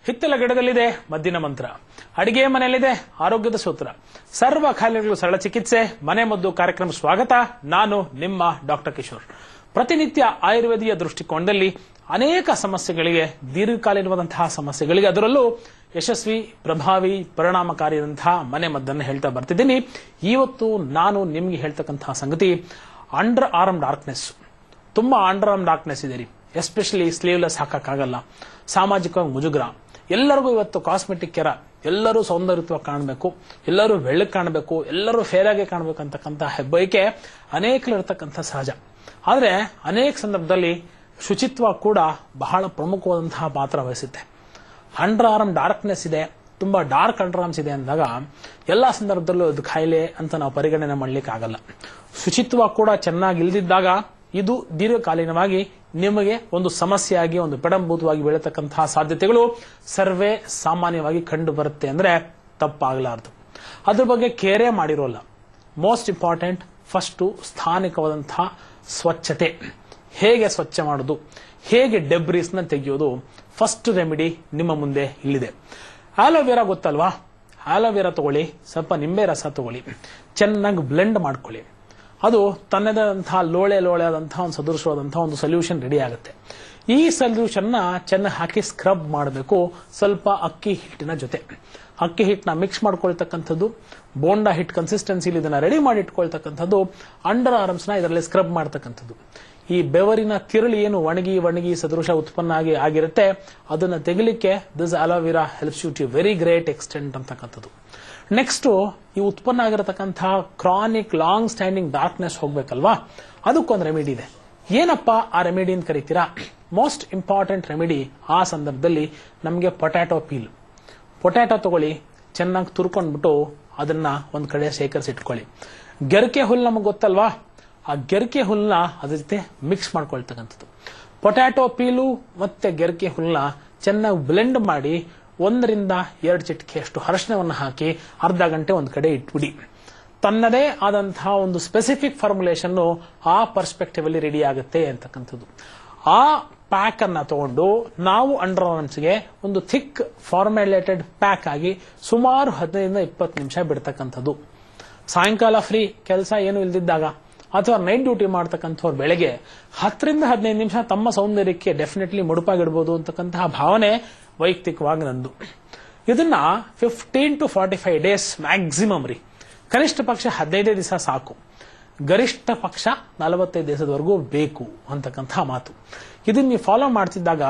ಹಿತ್ತಲ ಗಿಡದಲ್ಲಿದೆ ಮದ್ದಿನ ಮಂತ್ರ ಅಡಿಗೆ ಮನೆಯಲ್ಲಿದೆ ಆರೋಗ್ಯದ ಸೂತ್ರ ಸರ್ವ ಖಾಯಿಲೆಗಳು ಸರಳ ಚಿಕಿತ್ಸೆ ಮನೆ ಮದ್ದು ಕಾರ್ಯಕ್ರಮ ಸ್ವಾಗತ ನಾನು ನಿಮ್ಮ ಡಾಕ್ಟರ್ ಕಿಶೋರ್ ಪ್ರತಿನಿತ್ಯ ಆಯುರ್ವೇದಿಯ ದೃಷ್ಟಿಕೋನದಲ್ಲಿ ಅನೇಕ ಸಮಸ್ಯೆಗಳಿಗೆ ದೀರ್ಘಕಾಲೀನವಾದಂತಹ ಸಮಸ್ಯೆಗಳಿಗೆ ಅದರಲ್ಲೂ ಯಶಸ್ವಿ ಪ್ರಭಾವಿ ಪರಿಣಾಮಕಾರಿಯಾದಂತಹ ಮನೆ ಮದ್ದನ್ನು ಹೇಳ್ತಾ ಬರ್ತಿದ್ದೀನಿ ಇವತ್ತು ನಾನು ನಿಮ್ಗೆ ಹೇಳ್ತಕ್ಕಂತಹ ಸಂಗತಿ ಅಂಡರ್ ಆರ್ಮ್ ಡಾರ್ಕ್ನೆಸ್ ತುಂಬಾ ಅಂಡರ್ ಆರ್ಮ್ ಡಾರ್ಕ್ನೆಸ್ ಇದೆ ರೀ ಎಸ್ಪೆಷಲಿ ಸ್ಲೀವ್ಲೆಸ್ ಹಾಕಕ್ಕಾಗಲ್ಲ ಸಾಮಾಜಿಕವಾಗಿ ಮುಜುಗರ ಎಲ್ಲರಿಗೂ ಇವತ್ತು ಕಾಸ್ಮೆಟಿಕ್ ಕೆರ ಎಲ್ಲರೂ ಸೌಂದರ್ಯತ್ವ ಕಾಣಬೇಕು ಎಲ್ಲರೂ ಬೆಳ್ಳಗೆ ಕಾಣಬೇಕು ಎಲ್ಲರೂ ಫೇರ್ ಆಗಿ ಕಾಣಬೇಕು ಅಂತಕ್ಕಂಥ ಹೆಬ್ಬಯಕೆ ಅನೇಕರಿರ್ತಕ್ಕಂಥ ಸಹಜ ಆದರೆ ಅನೇಕ ಸಂದರ್ಭದಲ್ಲಿ ಶುಚಿತ್ವ ಕೂಡ ಬಹಳ ಪ್ರಮುಖವಾದಂತಹ ಪಾತ್ರ ವಹಿಸುತ್ತೆ ಅಂಡರ್ ಆರ್ಮ್ ಡಾರ್ಕ್ನೆಸ್ ಇದೆ ತುಂಬಾ ಡಾರ್ಕ್ ಅಂಡರ್ ಆರ್ಮ್ಸ್ ಇದೆ ಅಂದಾಗ ಎಲ್ಲಾ ಸಂದರ್ಭದಲ್ಲೂ ಅದು ಖಾಯಿಲೆ ಅಂತ ನಾವು ಪರಿಗಣನೆ ಮಾಡ್ಲಿಕ್ಕೆ ಆಗಲ್ಲ ಶುಚಿತ್ವ ಕೂಡ ಚೆನ್ನಾಗಿ ಇಲ್ದಿದ್ದಾಗ ಇದು ದೀರ್ಘಕಾಲೀನವಾಗಿ ನಿಮಗೆ ಒಂದು ಸಮಸ್ಯೆಯಾಗಿ ಒಂದು ಪೆಡಂಭೂತವಾಗಿ ಬೆಳೀತಕ್ಕಂತಹ ಸಾಧ್ಯತೆಗಳು ಸರ್ವೇ ಸಾಮಾನ್ಯವಾಗಿ ಕಂಡು ಬರುತ್ತೆ ಅಂದ್ರೆ ತಪ್ಪಾಗಲಾರದು ಅದ್ರ ಬಗ್ಗೆ ಕೇರೇ ಮಾಡಿರೋಲ್ಲ ಮೋಸ್ಟ್ ಇಂಪಾರ್ಟೆಂಟ್ ಫಸ್ಟು ಸ್ಥಾನಿಕವಾದಂತಹ ಸ್ವಚ್ಛತೆ ಹೇಗೆ ಸ್ವಚ್ಛ ಮಾಡೋದು ಹೇಗೆ ಡೆಬ್ರೀಸ್ನ ತೆಗೆಯೋದು ಫಸ್ಟ್ ರೆಮಿಡಿ ನಿಮ್ಮ ಮುಂದೆ ಇಲ್ಲಿದೆ ಆಲೋವೆರಾ ಗೊತ್ತಲ್ವಾ ಆಲೋವೆರಾ ತಗೊಳ್ಳಿ ಸ್ವಲ್ಪ ನಿಂಬೆ ರಸ ತಗೊಳ್ಳಿ ಚೆನ್ನಾಗಿ ಬ್ಲೆಂಡ್ ಮಾಡ್ಕೊಳ್ಳಿ ಅದು ತನ್ನದಾದಂತಹ ಲೋಳೆ ಲೋಳೆ ಆದಂತಹ ಒಂದು ಸದೃಶವಾದಂತಹ ಒಂದು ಸೊಲ್ಯೂಷನ್ ರೆಡಿ ಆಗುತ್ತೆ ಈ ಸೊಲ್ಯೂಷನ್ನ ಚೆನ್ನಾಗಿ ಹಾಕಿ ಸ್ಕ್ರಬ್ ಮಾಡಬೇಕು ಸ್ವಲ್ಪ ಅಕ್ಕಿ ಹಿಟ್ಟಿನ ಜೊತೆ ಅಕ್ಕಿ ಹಿಟ್ಟನ್ನ ಮಿಕ್ಸ್ ಮಾಡ್ಕೊಳ್ತಕ್ಕಂಥದ್ದು ಬೋಂಡಾ ಹಿಟ್ ಕನ್ಸಿಸ್ಟೆನ್ಸಿಲಿ ಇದನ್ನ ರೆಡಿ ಮಾಡಿ ಇಟ್ಕೊಳ್ತಕ್ಕಂಥದ್ದು ಅಂಡರ್ ಆರ್ಮ್ಸ್ನ ಇದರಲ್ಲಿ ಸ್ಕ್ರಬ್ ಮಾಡ್ತಕ್ಕಂಥದ್ದು ಈ ಬೆವರಿನ ತಿರುಳಿ ಏನು ಒಣಗಿ ಒಣಗಿ ಸದೃಶ ಉತ್ಪನ್ನ ಆಗಿ ಆಗಿರುತ್ತೆ ಅದನ್ನ ತೆಗಿಲಿಕ್ಕೆ this aloe vera helps you to very great extent ಅಂತಕ್ಕಂಥದ್ದು ನೆಕ್ಸ್ಟ್ ಈ ಉತ್ಪನ್ನ ಆಗಿರತಕ್ಕಂತಹ ಕ್ರಾನಿಕ್ ಲಾಂಗ್ ಸ್ಟ್ಯಾಂಡಿಂಗ್ ಡಾರ್ಕ್ನೆಸ್ ಹೋಗ್ಬೇಕಲ್ವಾ ಅದಕ್ಕೊಂದು ರೆಮಿಡಿ ಇದೆ ಏನಪ್ಪ ಆ ರೆಮಿಡಿ ಅಂತ ಕರಿತೀರಾ ಮೋಸ್ಟ್ ಇಂಪಾರ್ಟೆಂಟ್ ರೆಮಿಡಿ ಆ ಸಂದರ್ಭದಲ್ಲಿ ನಮಗೆ ಪೊಟ್ಯಾಟೊ ಪೀಲ್ ಪೊಟ್ಯಾಟೊ ತಗೊಳ್ಳಿ ಚೆನ್ನಾಗಿ ತುರ್ಕೊಂಡ್ಬಿಟ್ಟು ಅದನ್ನ ಒಂದ್ ಕಡೆ ಶೇಖರಿಸಿಟ್ಕೊಳ್ಳಿ ಗೆರಕೆ ಹುಲ್ಲು ನಮಗೆ ಗೊತ್ತಲ್ವಾ ಆ ಗೆರಕೆ ಹುಲ್ಲನ್ನ ಅದ್ರ ಜೊತೆ ಮಿಕ್ಸ್ ಮಾಡ್ಕೊಳ್ತಕ್ಕಂಥದ್ದು ಪೊಟ್ಯಾಟೊ ಪೀಲು ಮತ್ತೆ ಗೆರಕೆ ಹುಲ್ಲನ್ನ ಚೆನ್ನಾಗಿ ಬ್ಲೆಂಡ್ ಮಾಡಿ ಒಂದರಿಂದ ಎರಡು ಚಿಟಿಕೆ ಅಷ್ಟು ಅರಶಿನವನ್ನು ಹಾಕಿ ಅರ್ಧ ಗಂಟೆ ಒಂದು ಕಡೆ ಇಟ್ಬಿಡಿ ತನ್ನದೇ ಆದಂತಹ ಒಂದು ಸ್ಪೆಸಿಫಿಕ್ ಫಾರ್ಮುಲೇಷನ್ ಆ ಪರ್ಸ್ಪೆಕ್ಟಿವ್ ಅಲ್ಲಿ ರೆಡಿ ಆಗುತ್ತೆ ಅಂತಕ್ಕಂಥದ್ದು ಆ ಪ್ಯಾಕ್ ಅನ್ನ ತಗೊಂಡು ನಾವು ಅಂಡರ್ ಆರ್ಮ್ಸ್ಗೆ ಒಂದು ಥಿಕ್ ಫಾರ್ಮ್ಯುಲೇಟೆಡ್ ಪ್ಯಾಕ್ ಆಗಿ ಸುಮಾರು ಹದಿನೈದರಿಂದ ಇಪ್ಪತ್ತು ನಿಮಿಷ ಬಿಡ್ತಕ್ಕಂಥದ್ದು ಸಾಯಂಕಾಲ ಫ್ರೀ ಕೆಲಸ ಏನು ಇಲ್ದಿದ್ದಾಗ ಅಥವಾ ನೈಟ್ ಡ್ಯೂಟಿ ಮಾಡ್ತಕ್ಕಂಥವ್ರು ಬೆಳಗ್ಗೆ ಹತ್ತರಿಂದ ಹದಿನೈದು ನಿಮಿಷ ತಮ್ಮ ಸೌಂದರ್ಯಕ್ಕೆ ಡೆಫಿನೆಟ್ಲಿ ಮುಡುಪಾಗಿಡ್ಬೋದು ಅಂತಕ್ಕಂತಹ ಭಾವನೆ ವೈಯಕ್ತಿಕವಾಗಿ ನಂದು ಇದನ್ನ fifteen to forty five days maximum ರೀ ಕನಿಷ್ಠ ಪಕ್ಷ ಹದಿನೈದೇ ದಿವಸ ಸಾಕು ಗರಿಷ್ಠ ಪಕ್ಷ ನಲವತ್ತೈದು ದಿವಸದವರೆಗೂ ಬೇಕು ಅಂತಕ್ಕಂಥ ಮಾತು ಇದನ್ನ ನೀವು ಫಾಲೋ ಮಾಡ್ತಿದ್ದಾಗ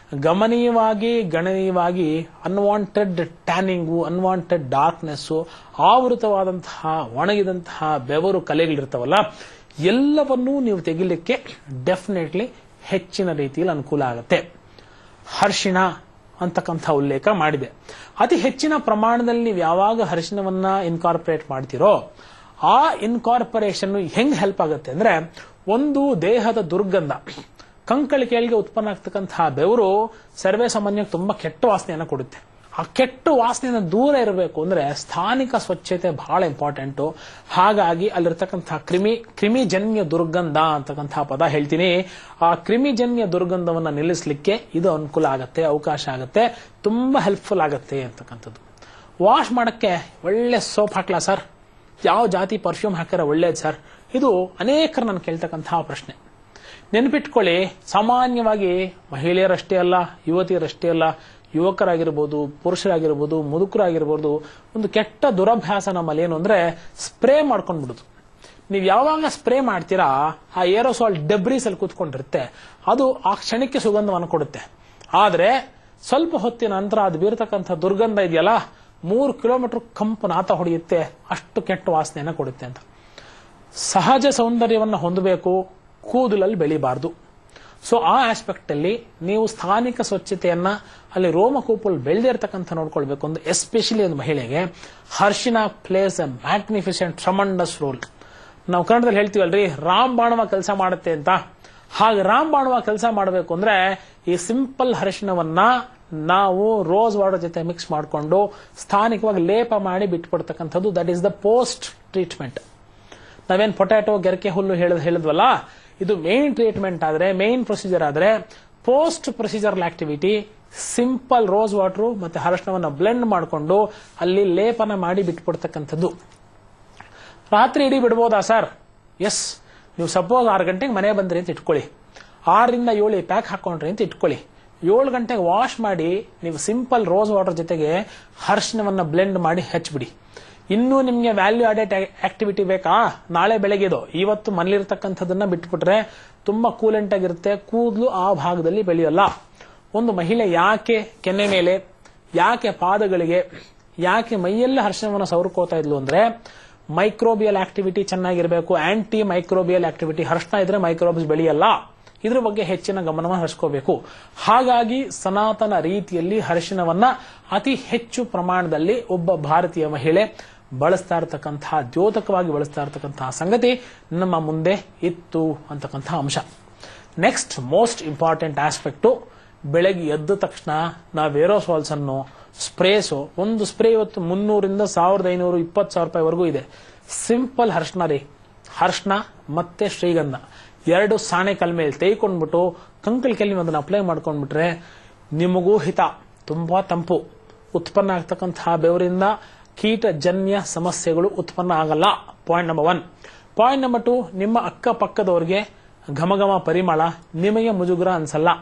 ಗಮನೀಯವಾಗಿ ಗಣನೀಯವಾಗಿ ಅನ್ವಾಂಟೆಡ್ ಟ್ಯಾನಿಂಗು ಅನ್ವಾಂಟೆಡ್ ಡಾರ್ಕ್ನೆಸ್ ಆವೃತವಾದಂತಹ ಒಣಗಿದಂತಹ ಬೆವರು ಕಲೆಗಳಿರ್ತಾವಲ್ಲ ಎಲ್ಲವನ್ನೂ ನೀವು ತೆಗಿಲಿಕ್ಕೆ ಡೆಫಿನೆಟ್ಲಿ ಹೆಚ್ಚಿನ ರೀತಿಯಲ್ಲಿ ಅನುಕೂಲ ಆಗುತ್ತೆ ಹರ್ಷಿಣ ಅಂತಕ್ಕಂಥ ಉಲ್ಲೇಖ ಮಾಡಿದೆ ಅತಿ ಹೆಚ್ಚಿನ ಪ್ರಮಾಣದಲ್ಲಿ ನೀವು ಯಾವಾಗ ಹರ್ಷಿಣವನ್ನ ಇನ್ಕಾರ್ಪೊರೇಟ್ ಮಾಡ್ತೀರೋ ಆ ಇನ್ಕಾರ್ಪೊರೇಷನ್ ಹೆಂಗ್ ಹೆಲ್ಪ್ ಆಗುತ್ತೆ ಅಂದ್ರೆ ಒಂದು ದೇಹದ ದುರ್ಗಂಧ ಕಂಕಳಿಕೆಯಲ್ಲಿ ಉತ್ಪನ್ನ ಆಗ್ತಕ್ಕಂತಹ ಬೆವರು ಸರ್ವೇ ಸಾಮಾನ್ಯವಾಗಿ ತುಂಬಾ ಕೆಟ್ಟ ವಾಸನೆಯನ್ನ ಕೊಡುತ್ತೆ ಆ ಕೆಟ್ಟ ವಾಸನೆಯಿಂದ ದೂರ ಇರಬೇಕು ಅಂದ್ರೆ ಸ್ಥಾನಿಕ ಸ್ವಚ್ಛತೆ ಬಹಳ ಇಂಪಾರ್ಟೆಂಟು ಹಾಗಾಗಿ ಅಲ್ಲಿರ್ತಕ್ಕಂತಹ ಕ್ರಿಮಿ ಕ್ರಿಮಿಜನ್ಯ ದುರ್ಗಂಧ ಅಂತಕ್ಕಂತಹ ಪದ ಹೇಳ್ತೀನಿ ಆ ಕ್ರಿಮಿಜನ್ಯ ದುರ್ಗಂಧವನ್ನ ನಿಲ್ಲಿಸಲಿಕ್ಕೆ ಇದು ಅನುಕೂಲ ಆಗತ್ತೆ ಅವಕಾಶ ಆಗತ್ತೆ ತುಂಬಾ ಹೆಲ್ಪ್ಫುಲ್ ಆಗತ್ತೆ ಅಂತಕ್ಕಂಥದ್ದು ವಾಶ್ ಮಾಡಕ್ಕೆ ಒಳ್ಳೆ ಸೋಪ್ ಹಾಕ್ಲಾ ಸರ್ ಯಾವ ಜಾತಿ ಪರ್ಫ್ಯೂಮ್ ಹಾಕಿದ್ರೆ ಒಳ್ಳೇದು ಸರ್ ಇದು ಅನೇಕರು ನಾನು ಕೇಳ್ತಕ್ಕಂತಹ ಪ್ರಶ್ನೆ ನೆನಪಿಟ್ಕೊಳ್ಳಿ ಸಾಮಾನ್ಯವಾಗಿ ಮಹಿಳೆಯರಷ್ಟೇ ಅಲ್ಲ ಯುವತಿಯರಷ್ಟೇ ಅಲ್ಲ ಯುವಕರಾಗಿರ್ಬೋದು ಪುರುಷರಾಗಿರ್ಬೋದು ಮುದುಕರಾಗಿರ್ಬೋದು ಒಂದು ಕೆಟ್ಟ ದುರಭ್ಯಾಸ ನಮ್ಮಲ್ಲಿ ಏನು ಅಂದ್ರೆ ಸ್ಪ್ರೇ ಮಾಡ್ಕೊಂಡ್ಬಿಡುದು ನೀವು ಯಾವಾಗ ಸ್ಪ್ರೇ ಮಾಡ್ತೀರಾ ಆ ಏರೋಸಾಲ್ ಡೆಬ್ರೀಸ್ ಅಲ್ಲಿ ಕೂತ್ಕೊಂಡಿರುತ್ತೆ ಅದು ಆ ಕ್ಷಣಕ್ಕೆ ಸುಗಂಧವನ್ನು ಕೊಡುತ್ತೆ ಆದ್ರೆ ಸ್ವಲ್ಪ ಹೊತ್ತಿನ ನಂತರ ಅದು ಬೀರತಕ್ಕಂಥ ದುರ್ಗಂಧ ಇದೆಯಲ್ಲ ಮೂರು ಕಿಲೋಮೀಟರ್ ಕಂಪು ನಾತ ಹೊಡೆಯುತ್ತೆ ಅಷ್ಟು ಕೆಟ್ಟ ವಾಸನೆಯನ್ನ ಕೊಡುತ್ತೆ ಅಂತ ಸಹಜ ಸೌಂದರ್ಯವನ್ನು ಹೊಂದಬೇಕು ಕೂದಲಲ್ಲಿ ಬೆಳಿಬಾರ್ದು ಸೊ ಆ ಆಸ್ಪೆಕ್ಟ್ ಅಲ್ಲಿ ನೀವು ಸ್ಥಾನಿಕ ಸ್ವಚ್ಛತೆಯನ್ನ ಅಲ್ಲಿ ರೋಮಕೂಪಲ್ ಬೆಳೆದೇ ಇರತಕ್ಕಂಥ ನೋಡ್ಕೊಳ್ಬೇಕು ಅಂದ್ರೆ ಎಸ್ಪೆಷಲಿ ಒಂದು ಮಹಿಳೆಗೆ ಹರ್ಷಿನ plays a magnificent tremendous role ನಾವು ಕನ್ನಡದಲ್ಲಿ ಹೇಳ್ತೀವಲ್ರಿ ರಾಮ್ ಬಾಣವ ಕೆಲಸ ಮಾಡುತ್ತೆ ಅಂತ ಹಾಗೆ ರಾಮ್ ಬಾಣವ ಕೆಲಸ ಮಾಡಬೇಕು ಅಂದ್ರೆ ಈ ಸಿಂಪಲ್ ಹರ್ಷಣವನ್ನ ನಾವು ರೋಸ್ ವಾಟರ್ ಜೊತೆ ಮಿಕ್ಸ್ ಮಾಡಿಕೊಂಡು ಸ್ಥಾನಿಕವಾಗಿ ಲೇಪ ಮಾಡಿ ಬಿಟ್ಕೊಡ್ತಕ್ಕಂಥದ್ದು that is the post treatment ನಾವೇನ್ ಪೊಟ್ಯಾಟೊ ಗೆರಕೆ ಹುಲ್ಲು ಹೇಳದ್ ಹೇಳಿದ್ವಲ್ಲ ಇದು ಮೇನ್ ಟ್ರೀಟ್ಮೆಂಟ್ ಆದ್ರೆ ಮೇನ್ ಪ್ರೊಸೀಜರ್ ಆದ್ರೆ post procedural activity simple rose water ಮತ್ತೆ ಅರಶಿನವನ್ನ ಬ್ಲೆಂಡ್ ಮಾಡಿಕೊಂಡು ಅಲ್ಲಿ ಲೇಪನ ಮಾಡಿ ಬಿಟ್ಬಿಡ್ತಕ್ಕಂಥದ್ದು ರಾತ್ರಿ ಇಡೀ ಬಿಡ್ಬೋದಾ ಸರ್ ಎಸ್ ನೀವು ಸಪೋಸ್ ಆರು ಗಂಟೆಗೆ ಮನೆ ಬಂದ್ರಿ ಅಂತ ಇಟ್ಕೊಳ್ಳಿ ಆರರಿಂದ ಏಳು ಪ್ಯಾಕ್ ಹಾಕೊಂಡ್ರಿ ಅಂತ ಇಟ್ಕೊಳ್ಳಿ ಏಳು ಗಂಟೆಗೆ ವಾಶ್ ಮಾಡಿ ನೀವು ಸಿಂಪಲ್ ರೋಸ್ ವಾಟರ್ ಜೊತೆಗೆ ಅರಿಶಿನವನ್ನ ಬ್ಲೆಂಡ್ ಮಾಡಿ ಹಚ್ಬಿಡಿ ಇನ್ನೂ ನಿಮಗೆ ವ್ಯಾಲ್ಯೂ ಆಡೆಡ್ ಆಕ್ಟಿವಿಟಿ ಬೇಕಾ ನಾಳೆ ಬೆಳಗ್ಗೆದು ಇವತ್ತು ಮನೇಲಿರ್ತಕ್ಕಂಥದ್ದನ್ನ ಬಿಟ್ಬಿಟ್ರೆ ತುಂಬಾ ಕೂಲೆಂಟ್ ಆಗಿರುತ್ತೆ ಕೂದಲು ಆ ಭಾಗದಲ್ಲಿ ಬೆಳೆಯಲ್ಲ ಒಂದು ಮಹಿಳೆ ಯಾಕೆ ಕೆನ್ನೆ ಮೇಲೆ ಯಾಕೆ ಪಾದಗಳಿಗೆ ಯಾಕೆ ಮೈಯೆಲ್ಲ ಹರ್ಷಣವನ್ನು ಸವರ್ಕೋತಾ ಇದ್ಲು ಅಂದ್ರೆ ಮೈಕ್ರೋಬಿಯಲ್ ಆಕ್ಟಿವಿಟಿ ಚೆನ್ನಾಗಿರಬೇಕು ಆಂಟಿ ಮೈಕ್ರೋಬಿಯಲ್ ಆಕ್ಟಿವಿಟಿ ಹರ್ಷಣ ಇದ್ರೆ ಮೈಕ್ರೋಬ್ಸ್ ಬೆಳೆಯಲ್ಲ ಇದ್ರ ಬಗ್ಗೆ ಹೆಚ್ಚಿನ ಗಮನವನ್ನು ಹರಿಸ್ಕೋಬೇಕು ಹಾಗಾಗಿ ಸನಾತನ ರೀತಿಯಲ್ಲಿ ಹರಿಶಿನವನ್ನ ಅತಿ ಹೆಚ್ಚು ಪ್ರಮಾಣದಲ್ಲಿ ಒಬ್ಬ ಭಾರತೀಯ ಮಹಿಳೆ ಬಳಸ್ತಾ ಇರತಕ್ಕಂತಹ ದ್ಯೋತಕವಾಗಿ ಬಳಸ್ತಾ ಇರತಕ್ಕಂತಹ ಸಂಗತಿ ನಮ್ಮ ಮುಂದೆ ಇತ್ತು ಅಂತಕ್ಕಂತಹ ಅಂಶ ನೆಕ್ಸ್ಟ್ ಮೋಸ್ಟ್ ಇಂಪಾರ್ಟೆಂಟ್ ಆಸ್ಪೆಕ್ಟು ಬೆಳಗ್ಗೆ ಎದ್ದ ತಕ್ಷಣ ನಾವು ಏರೋಸಾಲ್ಸ್ ಅನ್ನು ಸ್ಪ್ರೇಸು ಒಂದು ಸ್ಪ್ರೇ ಇವತ್ತು ಮುನ್ನೂರಿಂದ ಸಾವಿರದ ಐನೂರು ಇಪ್ಪತ್ತು ಸಾವಿರ ರೂಪಾಯಿವರೆಗೂ ಇದೆ ಸಿಂಪಲ್ ಹರ್ಷಣ ರೀ ಹರ್ಷಣ ಮತ್ತೆ ಶ್ರೀಗಂಧ ಎರಡು ಸಾಣೆ ಕಲ್ ಮೇಲೆ ತೇಯ್ಕೊಂಡ್ಬಿಟ್ಟು ಕಂಕಲ್ ಕೆಲ್ಲಿ ಅದನ್ನ ಅಪ್ಲೈ ಮಾಡ್ಕೊಂಡ್ಬಿಟ್ರೆ ನಿಮಗೂ ಹಿತ ತುಂಬಾ ತಂಪು ಉತ್ಪನ್ನ ಆಗ್ತಕ್ಕಂತಹ ಬೆವರಿಂದ ಕೀಟಜನ್ಯ ಸಮಸ್ಯೆಗಳು ಉತ್ಪನ್ನ ಆಗಲ್ಲ point number one point number two ನಿಮ್ಮ ಅಕ್ಕಪಕ್ಕದವ್ರಿಗೆ ಘಮಘಮ ಪರಿಮಳ ನಿಮಗೆ ಮುಜುಗರ ಅನ್ಸಲ್ಲ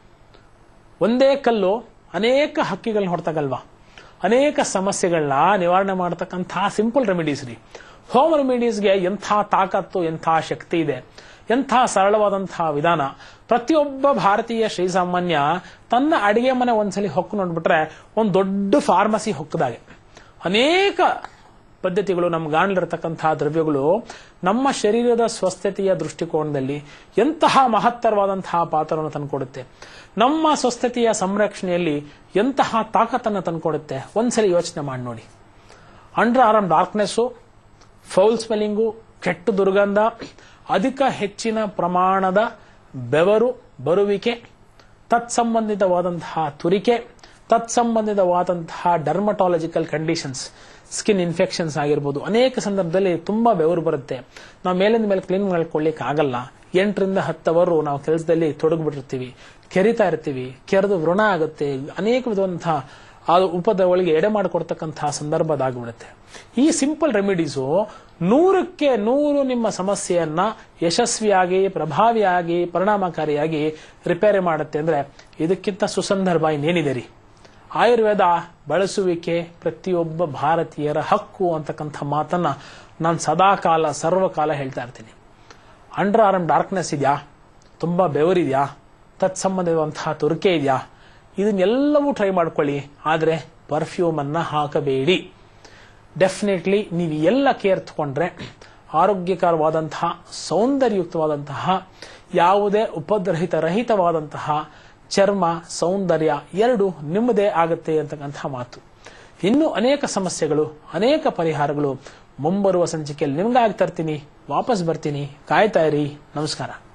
ಒಂದೇ ಕಲ್ಲು ಅನೇಕ ಹಕ್ಕಿಗಳನ್ನ ಹೊಡ್ತಗಲ್ವಾ ಅನೇಕ ಸಮಸ್ಯೆಗಳನ್ನ ನಿವಾರಣೆ ಮಾಡತಕ್ಕಂತಹ ಸಿಂಪಲ್ ರೆಮಿಡೀಸ್ ರೀ ಹೋಮ್ ರೆಮಿಡೀಸ್ಗೆ ಎಂಥ ತಾಕತ್ತು ಎಂಥ ಶಕ್ತಿ ಇದೆ ಎಂಥ ಸರಳವಾದಂತಹ ವಿಧಾನ ಪ್ರತಿಯೊಬ್ಬ ಭಾರತೀಯ ಶ್ರೀಸಾಮಾನ್ಯ ತನ್ನ ಅಡಿಗೆ ಮನೆ ಒಂದ್ಸಲಿ ಹೊಕ್ಕು ನೋಡ್ಬಿಟ್ರೆ ಒಂದು ದೊಡ್ಡ ಫಾರ್ಮಸಿ ಹೊಕ್ಕದಾಗೆ ಅನೇಕ ಪದ್ಧತಿಗಳು ನಮ್ಮ ಗಾಣಲಿರತಕ್ಕಂತಹ ದ್ರವ್ಯಗಳು ನಮ್ಮ ಶರೀರದ ಸ್ವಸ್ಥತೆಯ ದೃಷ್ಟಿಕೋನದಲ್ಲಿ ಎಂತಹ ಮಹತ್ತರವಾದಂತಹ ಪಾತ್ರವನ್ನು ತಂದುಕೊಡುತ್ತೆ ನಮ್ಮ ಸ್ವಸ್ಥತೆಯ ಸಂರಕ್ಷಣೆಯಲ್ಲಿ ಎಂತಹ ತಾಕತ್ತನ್ನು ತಂದುಕೊಡುತ್ತೆ ಒಂದ್ಸಲಿ ಯೋಚನೆ ಮಾಡಿ ನೋಡಿ under arm darkness foul smelling ಕೆಟ್ಟ ದುರ್ಗಂಧ ಅಧಿಕ ಹೆಚ್ಚಿನ ಪ್ರಮಾಣದ ಬೆವರು ಬರುವಿಕೆ ತತ್ಸಂಬಂಧಿತವಾದಂತಹ ತುರಿಕೆ ತತ್ಸಂಬಂಧಿತವಾದಂತಹ ಡರ್ಮಟಾಲಜಿಕಲ್ ಕಂಡೀಷನ್ಸ್ ಸ್ಕಿನ್ ಇನ್ಫೆಕ್ಷನ್ಸ್ ಆಗಿರ್ಬೋದು ಅನೇಕ ಸಂದರ್ಭದಲ್ಲಿ ತುಂಬಾ ಬೆವರು ಬರುತ್ತೆ ನಾವು ಮೇಲಿಂದ ಮೇಲೆ ಕ್ಲೀನ್ ಮಾಡ್ಕೊಳ್ಳಿಕ್ಕೆ ಆಗಲ್ಲ ಎಂಟರಿಂದ ಹತ್ತು ಅವರು ನಾವು ಕೆಲಸದಲ್ಲಿ ತೊಡಗ್ಬಿಟ್ಟಿರ್ತೀವಿ ಕೆರಿತಾ ಇರ್ತೀವಿ ಕೆರೆದು ವ್ರಣ ಆಗುತ್ತೆ ಅನೇಕ ವಿಧವಂತಹ ಆ ಉಪದ ಒಳಗೆ ಎಡೆ ಮಾಡಿಕೊಡ್ತಕ್ಕಂತಹ ಸಂದರ್ಭ ಅದಾಗ್ಬಿಡುತ್ತೆ ಈ ಸಿಂಪಲ್ ರೆಮಿಡೀಸು ನೂರಕ್ಕೆ ನೂರು ನಿಮ್ಮ ಸಮಸ್ಯೆಯನ್ನ ಯಶಸ್ವಿಯಾಗಿ ಪ್ರಭಾವಿಯಾಗಿ ಪರಿಣಾಮಕಾರಿಯಾಗಿ ರಿಪೇರಿ ಮಾಡುತ್ತೆ ಅಂದ್ರೆ ಇದಕ್ಕಿಂತ ಸುಸಂದರ್ಭ ಇನ್ನೇನಿದೆ ರೀ ಆಯುರ್ವೇದ ಬಳಸುವಿಕೆ ಪ್ರತಿಯೊಬ್ಬ ಭಾರತೀಯರ ಹಕ್ಕು ಅಂತಕ್ಕಂಥ ಮಾತನ್ನ ನಾನು ಸದಾಕಾಲ ಸರ್ವಕಾಲ ಹೇಳ್ತಾ ಇರ್ತೀನಿ ಅಂಡರ್ ಆರ್ಮ್ ಡಾರ್ಕ್ನೆಸ್ ಇದೆಯಾ ತುಂಬಾ ಬೆವರಿದೆಯಾ ತತ್ಸಂಬಂಧಿಸುವಂತಹ ತುರಿಕೆ ಇದೆಯಾ ಇದನ್ನೆಲ್ಲವೂ ಟ್ರೈ ಮಾಡ್ಕೊಳ್ಳಿ ಆದರೆ ಪರ್ಫ್ಯೂಮ್ ಅನ್ನ ಹಾಕಬೇಡಿ ಡೆಫಿನೆಟ್ಲಿ ನೀವು ಎಲ್ಲ ಕೇರ್ ತಗೊಂಡ್ರೆ ಆರೋಗ್ಯಕರವಾದಂತಹ ಸೌಂದರ್ಯಯುಕ್ತವಾದಂತಹ ಯಾವುದೇ ಉಪದ್ರಹಿತ ರಹಿತವಾದಂತಹ ಚರ್ಮ ಸೌಂದರ್ಯ ಎರಡು ನಿಮ್ಮದೇ ಆಗುತ್ತೆ ಅಂತಕ್ಕಂತಹ ಮಾತು ಇನ್ನು ಅನೇಕ ಸಮಸ್ಯೆಗಳು ಅನೇಕ ಪರಿಹಾರಗಳು ಮುಂಬರುವ ಸಂಚಿಕೆಯಲ್ಲಿ ನಿಮ್ಗಾಗಿ ತರ್ತೀನಿ ವಾಪಸ್ ಬರ್ತೀನಿ ಕಾಯ್ತಾ ಇರಿ ನಮಸ್ಕಾರ